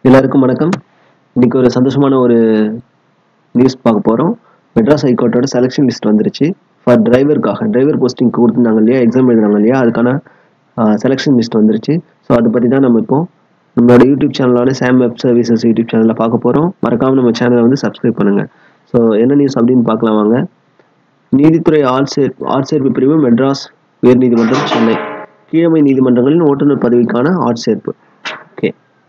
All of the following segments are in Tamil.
எல்லாருக்கும் வணக்கம் இன்னைக்கு ஒரு சந்தோஷமான ஒரு நியூஸ் பார்க்க போகிறோம் மெட்ராஸ் ஹைகோர்ட்டோட செலெக்ஷன் லிஸ்ட் வந்துருச்சு ஃபார் டிரைவருக்காக டிரைவர் போஸ்டிங் கொடுத்துருந்தாங்க இல்லையா எக்ஸாம் எழுதுனாங்க இல்லையா அதுக்கான செலெக்ஷன் லிஸ்ட் வந்துருச்சு ஸோ அதை பற்றி தான் நம்ம இப்போ நம்மளோட யூடியூப் சேனலான சாம் வெப் சர்வீசஸ் யூடியூப் சேனலில் பார்க்க போகிறோம் மறக்காமல் நம்ம சேனலை வந்து சப்ஸ்கிரைப் பண்ணுங்கள் ஸோ என்ன நியூஸ் அப்படின்னு பார்க்கலாம் வாங்க நீதித்துறை ஆட்சேர் ஆட்சேர்ப்பு பிரிவு மெட்ராஸ் உயர்நீதிமன்றம் சென்னை கீழமை நீதிமன்றங்களின் ஓட்டுநர் பதவிக்கான ஆட்சேர்ப்பு ஓகே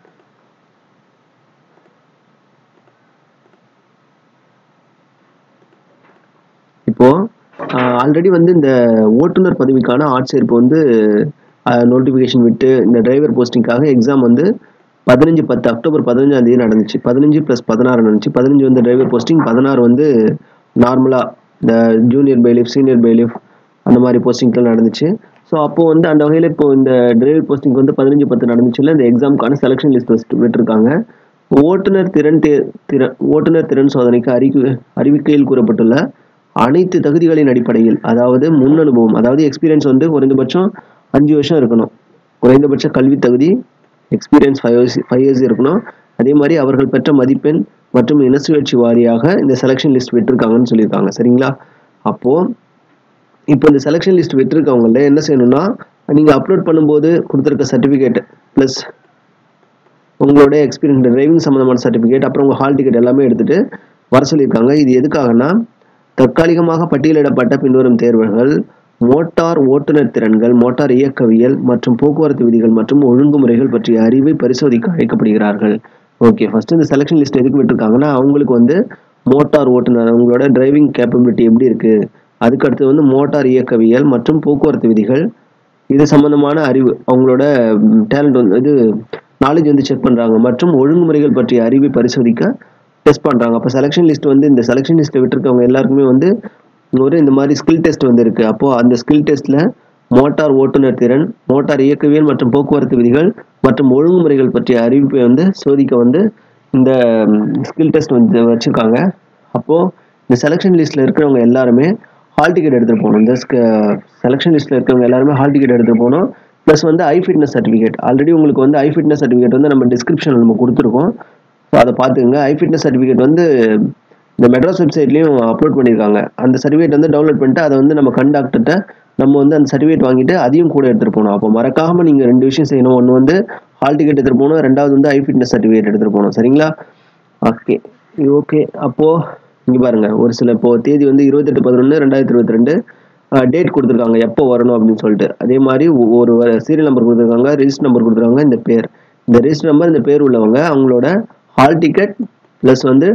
இப்போ ஆல்ரெடி வந்து இந்த ஓட்டுநர் பதவிக்கான ஆட்சேர்ப்பு வந்து நோட்டிஃபிகேஷன் விட்டு இந்த டிரைவர் போஸ்டிங்காக எக்ஸாம் வந்து பதினஞ்சு பத்து அக்டோபர் பதினஞ்சாம் தேதி நடந்துச்சு பதினஞ்சு ப்ளஸ் பதினாறு நடந்துச்சு பதினஞ்சு வந்து டிரைவர் போஸ்டிங் பதினாறு வந்து நார்மலாக இந்த ஜூனியர் பெய்லிஃப் சீனியர் பெய்லிஃப் அந்த மாதிரி போஸ்டிங்லாம் நடந்துச்சு ஸோ அப்போது வந்து அந்த வகையில் இப்போ இந்த டிரைவர் போஸ்டிங் வந்து பதினஞ்சு பத்து நடந்துச்சுல இந்த எக்ஸாமுக்கான செலெக்ஷன் லிஸ்ட் வச்சுட்டு விட்டுருக்காங்க ஓட்டுநர் திறன் தே திறன் ஓட்டுநர் திறன் சோதனைக்கு அறிக்கை அறிவிக்கையில் கூறப்பட்டுள்ள அனைத்து தகுதிகளின் அடிப்படையில் அதாவது முன் அனுபவம் அதாவது எக்ஸ்பீரியன்ஸ் வந்து குறைந்தபட்சம் அஞ்சு வருஷம் இருக்கணும் குறைந்தபட்ச கல்வி தகுதி experience five years five years இருக்கணும் அதே மாதிரி அவர்கள் பெற்ற மதிப்பெண் மற்றும் இனசுழற்சி வாரியாக இந்த செலெக்ஷன் லிஸ்ட் விட்டுருக்காங்கன்னு சொல்லியிருக்காங்க சரிங்களா அப்போது இப்போ இந்த செலெக்ஷன் லிஸ்ட் விட்டுருக்கவங்கள என்ன செய்யணும்னா நீங்கள் அப்லோட் பண்ணும்போது கொடுத்துருக்க சர்டிஃபிகேட் ப்ளஸ் உங்களோட எக்ஸ்பீரியன்ஸ் டிரைவிங் சம்மந்தமான சர்டிஃபிகேட் அப்புறம் உங்கள் ஹால் டிக்கெட் எல்லாமே எடுத்துகிட்டு வர சொல்லியிருக்காங்க இது எதுக்காகனா தற்காலிகமாக பட்டியலிடப்பட்ட பின்வரும் தேர்வுகள் மோட்டார் ஓட்டுநர் திறன்கள் மோட்டார் இயக்கவியல் மற்றும் போக்குவரத்து விதிகள் மற்றும் ஒழுங்குமுறைகள் பற்றிய அறிவை பரிசோதிக்க அழைக்கப்படுகிறார்கள் ஓகே ஃபர்ஸ்ட் இந்த செலெக்ஷன் லிஸ்ட் எதுக்கு விட்டுருக்காங்கன்னா அவங்களுக்கு வந்து மோட்டார் ஓட்டுநர் அவங்களோட டிரைவிங் கேப்பபிலிட்டி எப்படி இருக்குது அதுக்கடுத்து வந்து மோட்டார் இயக்கவியல் மற்றும் போக்குவரத்து விதிகள் இது சம்பந்தமான அறிவு அவங்களோட டேலண்ட் வந்து இது நாலேஜ் வந்து செக் பண்ணுறாங்க மற்றும் ஒழுங்குமுறைகள் பற்றிய அறிவை பரிசோதிக்க டெஸ்ட் பண்ணுறாங்க அப்போ செலெக்ஷன் லிஸ்ட் வந்து இந்த செலெக்ஷன் லிஸ்ட்டை விட்டுருக்கவங்க எல்லாருக்குமே வந்து ஒரு இந்த மாதிரி ஸ்கில் டெஸ்ட் வந்து இருக்குது அப்போது அந்த ஸ்கில் டெஸ்ட்டில் மோட்டார் ஓட்டுநர் திறன் மோட்டார் இயக்கவியல் மற்றும் போக்குவரத்து விதிகள் மற்றும் ஒழுங்குமுறைகள் பற்றிய அறிவிப்பை வந்து சோதிக்க வந்து இந்த ஸ்கில் டெஸ்ட் வந்து வச்சுருக்காங்க அப்போது இந்த செலெக்ஷன் லிஸ்ட்டில் இருக்கிறவங்க எல்லாருமே ஹால் டிக்கெட் எடுத்துகிட்டு போகணும் இந்த செலெக்ஷன் லிஸ்ட்டில் இருக்கிறவங்க எல்லாருமே ஹால் டிக்கெட் எடுத்துகிட்டு போகணும் ப்ளஸ் வந்து ஐ ஃபிட்னஸ் சர்டிஃபிகேட் ஆல்ரெடி உங்களுக்கு வந்து ஐ ஃபிட்னஸ் சர்டிஃபிகேட் வந்து நம்ம டிஸ்கிரிப்ஷனில் நம்ம கொடுத்துருக்கோம் ஸோ அதை பார்த்துங்க ஐ ஃபிட்னஸ் சர்டிஃபிகேட் வந்து இந்த மெட்ராஸ் வெப்சைட்லேயும் அப்லோட் பண்ணியிருக்காங்க அந்த சர்டிஃபிகேட் வந்து டவுன்லோட் பண்ணிட்டு அதை வந்து நம்ம கண்டாக்டர்கிட்ட நம்ம வந்து அந்த சர்டிஃபிகேட் வாங்கிட்டு அதையும் கூட எடுத்துகிட்டு போகணும் அப்போ மறக்காமல் நீங்கள் ரெண்டு விஷயம் செய்யணும் ஒன்று வந்து ஹால் டிக்கெட் எடுத்துகிட்டு போகணும் ரெண்டாவது வந்து ஐ ஃபிட்னஸ் சர்டிஃபிகேட் எடுத்துகிட்டு போகணும் சரிங்களா ஓகே ஓகே அப்போது இங்கே பாருங்கள் ஒரு சில இப்போது தேதி வந்து இருபத்தெட்டு பதினொன்று ரெண்டாயிரத்தி இருபத்தி ரெண்டு டேட் கொடுத்துருக்காங்க எப்போ வரணும் அப்படின்னு சொல்லிட்டு அதே மாதிரி ஒரு சீரியல் நம்பர் கொடுத்துருக்காங்க ரெஜிஸ்டர் நம்பர் கொடுத்துருக்காங்க இந்த பேர் இந்த ரெஜிஸ்டர் நம்பர் இந்த பேர் உள்ளவங்க அவங்களோட ஹால் டிக்கெட் ப்ளஸ் வந்து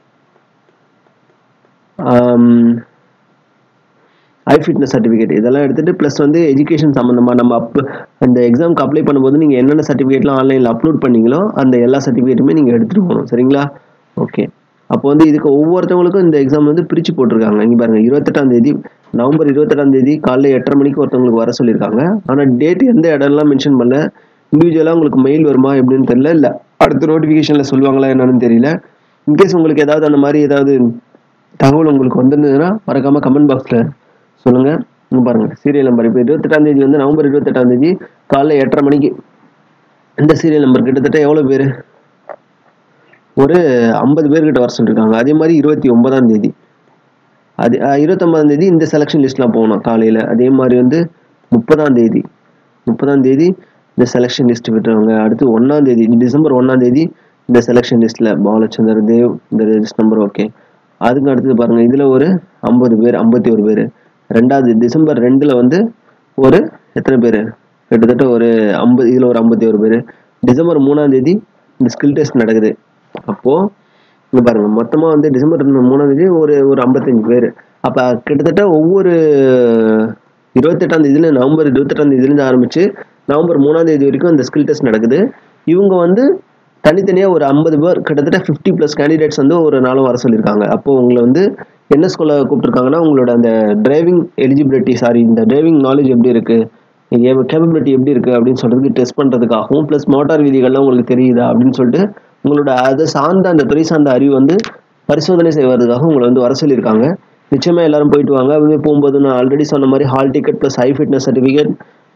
ஐ ஃபிட்னஸ் சர்டிஃபிகேட் இதெல்லாம் எடுத்துகிட்டு ப்ளஸ் வந்து எஜுகேஷன் சம்மந்தமாக நம்ம அப் இந்த எக்ஸாமுக்கு அப்ளை பண்ணும்போது நீங்கள் என்னென்ன சர்டிஃபிகேட்லாம் ஆன்லைனில் அப்லோட் பண்ணீங்களோ அந்த எல்லா சர்டிஃபிகேட்டுமே நீங்கள் எடுத்துகிட்டு போகணும் சரிங்களா ஓகே அப்போ வந்து இதுக்கு ஒவ்வொருத்தவங்களுக்கும் இந்த எக்ஸாம் வந்து பிரித்து போட்டிருக்காங்க இங்கே பாருங்கள் இருபத்தெட்டாம் தேதி நவம்பர் இருபத்தெட்டாம் தேதி காலைல எட்டரை மணிக்கு ஒருத்தவங்களுக்கு வர சொல்லியிருக்காங்க ஆனால் டேட் எந்த இடம்லாம் மென்ஷன் பண்ணல இண்டிவிஜுவலாக உங்களுக்கு மெயில் வருமா எப்படின்னு தெரியல இல்லை அடுத்த நோட்டிஃபிகேஷனில் சொல்லுவாங்களா என்னன்னு தெரியல இன்கேஸ் உங்களுக்கு ஏதாவது அந்த மாதிரி ஏதாவது தகவல் உங்களுக்கு வந்திருந்ததுன்னா மறக்காமல் கமெண்ட் பாக்ஸில் சொல்லுங்கள் இங்கே பாருங்கள் சீரியல் நம்பர் இப்போ இருபத்தெட்டாம் தேதி வந்து நவம்பர் இருபத்தெட்டாம் தேதி காலைல எட்டரை மணிக்கு இந்த சீரியல் நம்பர் கிட்டத்தட்ட எவ்வளோ பேர் ஒரு ஐம்பது பேர்கிட்ட வர சொல்லியிருக்காங்க அதே மாதிரி இருபத்தி ஒன்பதாம் தேதி அது இருபத்தொம்பதாம் தேதி இந்த செலெக்ஷன் லிஸ்ட்லாம் போகணும் காலையில் அதே மாதிரி வந்து முப்பதாம் தேதி முப்பதாம் தேதி இந்த செலெக்ஷன் லிஸ்ட் விட்டுருவாங்க அடுத்து ஒன்றாம் தேதி டிசம்பர் ஒன்றாம் தேதி இந்த செலெக்ஷன் லிஸ்ட்டில் பாலச்சந்தர் தேவ் இந்த ரெஜிஸ்ட் நம்பர் ஓகே அதுக்கு அடுத்தது பாருங்கள் இதில் ஒரு ஐம்பது பேர் ஐம்பத்தி ஒரு பேர் ரெண்டாவது டிசம்பர் ரெண்டில் வந்து ஒரு எத்தனை பேர் கிட்டத்தட்ட ஒரு ஐம்பது இதில் ஒரு ஐம்பத்தி ஒரு பேர் டிசம்பர் மூணாம் தேதி இந்த ஸ்கில் டெஸ்ட் நடக்குது அப்போது இங்கே பாருங்கள் மொத்தமாக வந்து டிசம்பர் மூணாம் தேதி ஒரு ஒரு ஐம்பத்தஞ்சு பேர் அப்போ கிட்டத்தட்ட ஒவ்வொரு இருபத்தெட்டாம் தேதியில நவம்பர் இருபத்தெட்டாம் தேதியிலேருந்து ஆரம்பித்து நவம்பர் மூணாம் தேதி வரைக்கும் இந்த ஸ்கில் டெஸ்ட் நடக்குது இவங்க வந்து தனித்தனியாக ஒரு ஐம்பது பேர் கிட்டத்தட்ட ஃபிஃப்டி ப்ளஸ் கேண்டிடேட்ஸ் வந்து ஒரு நாளும் வர சொல்லியிருக்காங்க அப்போது உங்களை வந்து என்ன ஸ்கூலில் கூப்பிட்ருக்காங்கன்னா உங்களோட அந்த டிரைவிங் எலிஜிபிலிட்டி சாரி இந்த டிரைவிங் நாலேஜ் எப்படி இருக்குது கேப்பபிலிட்டி எப்படி இருக்குது அப்படின்னு சொல்கிறதுக்கு டெஸ்ட் பண்ணுறதுக்காகவும் ப்ளஸ் மோட்டார் விதிகள்லாம் உங்களுக்கு தெரியுதா அப்படின்னு சொல்லிட்டு உங்களோட அதை சார்ந்த அந்த துறை சார்ந்த அறிவு வந்து பரிசோதனை செய்வதற்காக உங்களை வந்து வர சொல்லியிருக்காங்க நிச்சயமாக எல்லாரும் போயிட்டு வாங்க அவங்க போகும்போது நான் ஆல்ரெடி சொன்ன மாதிரி hall ticket plus high fitness certificate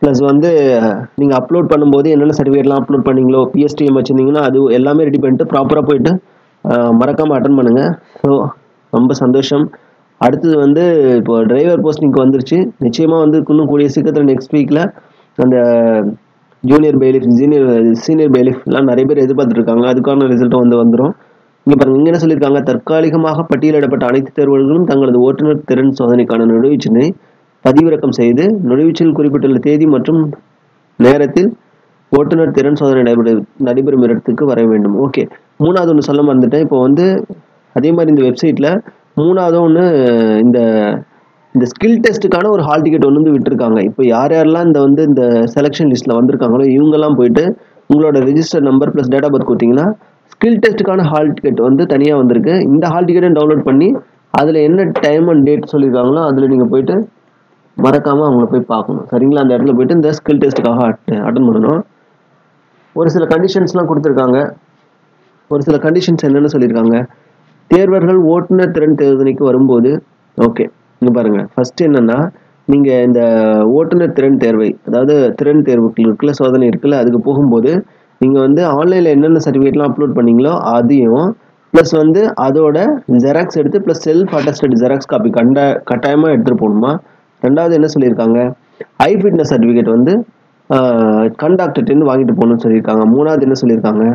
plus வந்து நீங்கள் அப்லோட் பண்ணும்போது என்னென்ன சர்டிஃபிகேட்லாம் அப்லோட் பண்ணீங்களோ பிஎஸ்டிஎம் வச்சுருந்தீங்கன்னா அது எல்லாமே ரெடி பண்ணிட்டு ப்ராப்பராக போயிட்டு மறக்காமல் அட்டன் பண்ணுங்கள் ஸோ ரொம்ப சந்தோஷம் அடுத்தது வந்து இப்போ டிரைவர் போஸ்டிங்க்கு வந்துருச்சு நிச்சயமாக வந்து இன்னும் கூடிய சீக்கிரத்தில் நெக்ஸ்ட் வீக்கில் அந்த ஜூனியர் பெய்லிஃப் சீனியர் சீனியர் பெய்லிஃப்லாம் நிறைய பேர் எதிர்பார்த்துட்டு இருக்காங்க அதுக்கான ரிசல்ட்டும் வந்து வந்துடும் இங்கே பாருங்க இங்கே என்ன சொல்லியிருக்காங்க தற்காலிகமாக பட்டியலிடப்பட்ட அனைத்து தேர்வுகளும் தங்களது ஓட்டுநர் திறன் சோதனைக்கான நுழைவுச்சினை பதிவிறக்கம் செய்து நுழைவுச்சில் குறிப்பிட்டுள்ள தேதி மற்றும் நேரத்தில் ஓட்டுநர் திறன் சோதனை நடைபெற நடைபெறும் இடத்துக்கு வர வேண்டும் ஓகே மூணாவது ஒன்று சொல்ல மறந்துட்டேன் இப்போ வந்து அதே மாதிரி இந்த வெப்சைட்டில் மூணாவது ஒன்று இந்த இந்த ஸ்கில் டெஸ்ட்டுக்கான ஒரு ஹால் டிக்கெட் ஒன்று வந்து விட்டுருக்காங்க இப்போ யார் யாரெல்லாம் இந்த வந்து இந்த செலெக்ஷன் லிஸ்ட்டில் வந்திருக்காங்களோ இவங்கெல்லாம் போயிட்டு உங்களோட register number plus date of birth கொடுத்தீங்கன்னா ஸ்கில் டெஸ்ட்டுக்கான ஹால் டிக்கெட் வந்து தனியாக வந்திருக்கு இந்த ஹால் டிக்கெட்டை டவுன்லோட் பண்ணி அதில் என்ன டைம் அண்ட் டேட் சொல்லியிருக்காங்களோ அதில் நீங்கள் போயிட்டு மறக்காமல் அவங்கள போய் பார்க்கணும் சரிங்களா அந்த இடத்துல போயிட்டு இந்த ஸ்கில் டெஸ்ட்டுக்காக அட்டன் பண்ணணும் ஒரு சில கண்டிஷன்ஸ்லாம் கொடுத்துருக்காங்க ஒரு சில கண்டிஷன்ஸ் என்னென்னு சொல்லியிருக்காங்க தேர்வர்கள் ஓட்டுநர் திறன் தேர்தலுக்கு வரும்போது ஓகே இங்கே பாருங்கள் ஃபர்ஸ்ட் என்னன்னா நீங்கள் இந்த ஓட்டுநர் திறன் தேர்வை அதாவது திறன் தேர்வுகள் இருக்குல்ல சோதனை இருக்குல்ல அதுக்கு போகும்போது நீங்கள் வந்து ஆன்லைனில் என்னென்ன சர்டிஃபிகேட்லாம் அப்லோட் பண்ணீங்களோ அதையும் ப்ளஸ் வந்து அதோட ஜெராக்ஸ் எடுத்து plus self attested xerox copy கண்ட கட்டாயமாக எடுத்துகிட்டு போகணுமா ரெண்டாவது என்ன சொல்லியிருக்காங்க ஐ ஃபிட்னஸ் சர்டிஃபிகேட் வந்து கண்டாக்டர்லேருந்து வாங்கிட்டு போகணும்னு சொல்லியிருக்காங்க மூணாவது என்ன சொல்லியிருக்காங்க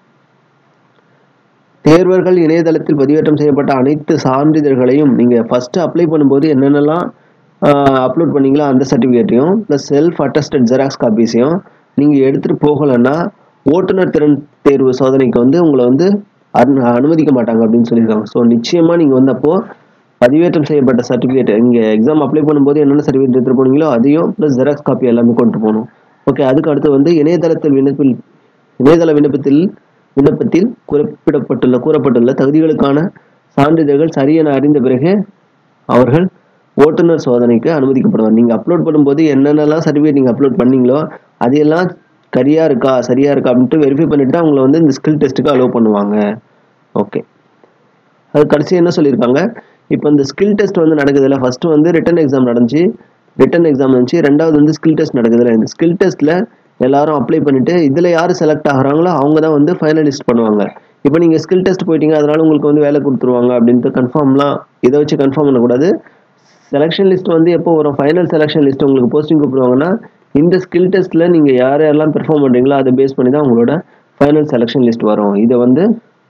தேர்வர்கள் இணையதளத்தில் பதிவேற்றம் செய்யப்பட்ட அனைத்து சான்றிதழ்களையும் நீங்கள் ஃபஸ்ட்டு அப்ளை பண்ணும்போது என்னென்னலாம் அப்லோட் பண்ணீங்களோ அந்த சர்டிஃபிகேட்டையும் ப்ளஸ் செல்ஃப் அட்டஸ்டட் ஜெராக்ஸ் காப்பீஸையும் நீங்கள் எடுத்துகிட்டு போகலைன்னா ஓட்டுநர் திறன் தேர்வு சோதனைக்கு வந்து உங்களை வந்து அனுமதிக்க மாட்டாங்க அப்படின்னு சொல்லியிருக்காங்க ஸோ நிச்சயமாக நீங்கள் வந்து அப்போது பதிவேற்றம் செய்யப்பட்ட சர்டிஃபிகேட் இங்கே எக்ஸாம் அப்ளை பண்ணும்போது என்னென்ன சர்டிஃபிகேட் எடுத்துகிட்டு போனீங்களோ அதையும் ப்ளஸ் ஜெராக்ஸ் காப்பி எல்லாமே கொண்டு போகணும் ஓகே அதுக்கு அடுத்து வந்து இணையதளத்தில் விண்ணப்பில் இணையதள விண்ணப்பத்தில் விண்ணப்பத்தில் குறிப்பிடப்பட்டுள்ள கூறப்பட்டுள்ள தகுதிகளுக்கான சான்றிதழ்கள் சரியென அறிந்த பிறகு அவர்கள் ஓட்டுநர் சோதனைக்கு அனுமதிக்கப்படுவார் நீங்கள் அப்லோட் பண்ணும்போது என்னென்னலாம் சர்டிஃபிகேட் நீங்கள் அப்லோட் பண்ணீங்களோ அதையெல்லாம் சரியாக இருக்கா சரியாக இருக்கா அப்படின்ட்டு வெரிஃபை பண்ணிவிட்டு அவங்கள வந்து இந்த ஸ்கில் டெஸ்ட்டுக்கு அலோவ் பண்ணுவாங்க ஓகே அது கடைசி என்ன சொல்லியிருக்காங்க இப்போ இந்த ஸ்கில் டெஸ்ட் வந்து நடக்குதுல்ல ஃபஸ்ட்டு வந்து ரிட்டன் எக்ஸாம் நடந்துச்சு ரிட்டன் எக்ஸாம் இருந்துச்சு ரெண்டாவது வந்து ஸ்கில் டெஸ்ட் நடக்குதுல்ல இந்த ஸ்கில் டெஸ்ட்டில் எல்லாரும் அப்ளை பண்ணிட்டு இதில் யார் செலக்ட் ஆகுறாங்களோ அவங்க தான் வந்து ஃபைனலிஸ்ட் பண்ணுவாங்க இப்போ நீங்கள் ஸ்கில் டெஸ்ட் போயிட்டீங்க அதனால உங்களுக்கு வந்து வேலை கொடுத்துருவாங்க அப்படின்ட்டு கன்ஃபார்ம்லாம் இதை வச்சு கன்ஃபார்ம் பண்ணக்கூடாது செலெக்ஷன் லிஸ்ட் வந்து எப்போ வரும் ஃபைனல் செலெக்ஷன் லிஸ்ட் உங்களுக்கு போஸ்டிங் கூப்பிடுவாங்கன்னா இந்த ஸ்கில் டெஸ்ட்டில் நீங்கள் யார் யாரெல்லாம் பெர்ஃபார்ம் பண்ணுறீங்களோ அதை பேஸ் பண்ணி தான் உங்களோட ஃபைனல் செலெக்ஷன் லிஸ்ட் வரும் இதை வந்து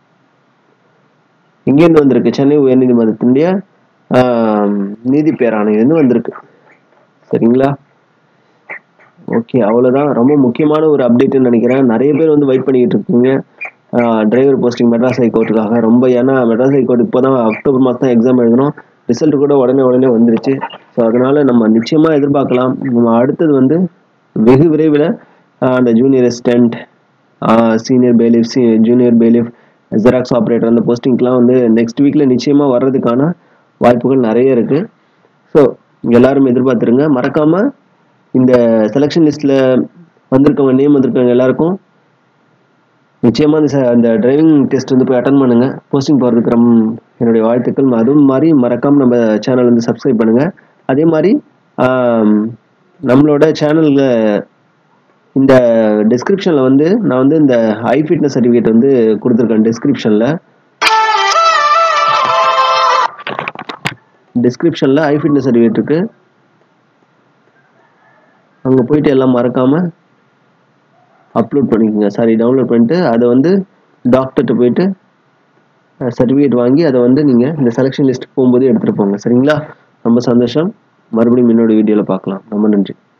இங்கேருந்து வந்திருக்கு சென்னை உயர்நீதிமன்றத்தினுடைய நீதி பேராணையிலேருந்து வந்திருக்கு சரிங்களா ஓகே அவ்வளோதான் ரொம்ப முக்கியமான ஒரு அப்டேட்னு நினைக்கிறேன் நிறைய பேர் வந்து வெயிட் பண்ணிக்கிட்டு இருக்கீங்க டிரைவர் போஸ்டிங் மெட்ராஸ் ஹைகோர்ட்டுக்காக ரொம்ப ஏன்னா மெட்ராஸ் ஹைகோர்ட் இப்போ தான் அக்டோபர் மாதம் தான் எக்ஸாம் எழுதணும் ரிசல்ட் கூட உடனே உடனே வந்துருச்சு ஸோ அதனால் நம்ம நிச்சயமாக எதிர்பார்க்கலாம் நம்ம அடுத்தது வந்து வெகு விரைவில் அந்த junior assistant senior bailiff C junior bailiff xerox operator அந்த போஸ்டிங்க்கெலாம் வந்து நெக்ஸ்ட் வீக்கில் நிச்சயமாக வர்றதுக்கான வாய்ப்புகள் நிறைய இருக்குது ஸோ எல்லாரும் எதிர்பார்த்துருங்க மறக்காமல் இந்த செலெக்ஷன் லிஸ்ட்டில் வந்திருக்கவங்க நேம் வந்திருக்கவங்க எல்லாருக்கும் நிச்சயமாக அந்த அந்த டிரைவிங் டெஸ்ட் வந்து போய் அட்டன் பண்ணுங்கள் போஸ்டிங் போகிறதுக்கு ரொம்ப என்னுடைய வாழ்த்துக்கள் அதுவும் மாதிரி மறக்காமல் நம்ம சேனல் வந்து சப்ஸ்கிரைப் பண்ணுங்கள் அதே மாதிரி நம்மளோட சேனலில் இந்த டிஸ்கிரிப்ஷனில் வந்து நான் வந்து இந்த ஹை ஃபிட்னஸ் சர்டிஃபிகேட் வந்து கொடுத்துருக்கேன் டிஸ்கிரிப்ஷனில் டிஸ்கிரிப்ஷனில் ஹை ஃபிட்னஸ் சர்டிஃபிகேட் இருக்குது அங்கே போயிட்டு எல்லாம் மறக்காமல் அப்லோட் பண்ணிக்கோங்க சாரி டவுன்லோட் பண்ணிட்டு அதை வந்து டாக்டர்கிட்ட போயிட்டு சர்டிஃபிகேட் வாங்கி அதை வந்து நீங்கள் இந்த செலெக்ஷன் லிஸ்ட் போகும்போது எடுத்துகிட்டு போங்க சரிங்களா ரொம்ப சந்தோஷம் மறுபடியும் இன்னொரு வீடியோவில் பார்க்கலாம் ரொம்ப நன்றி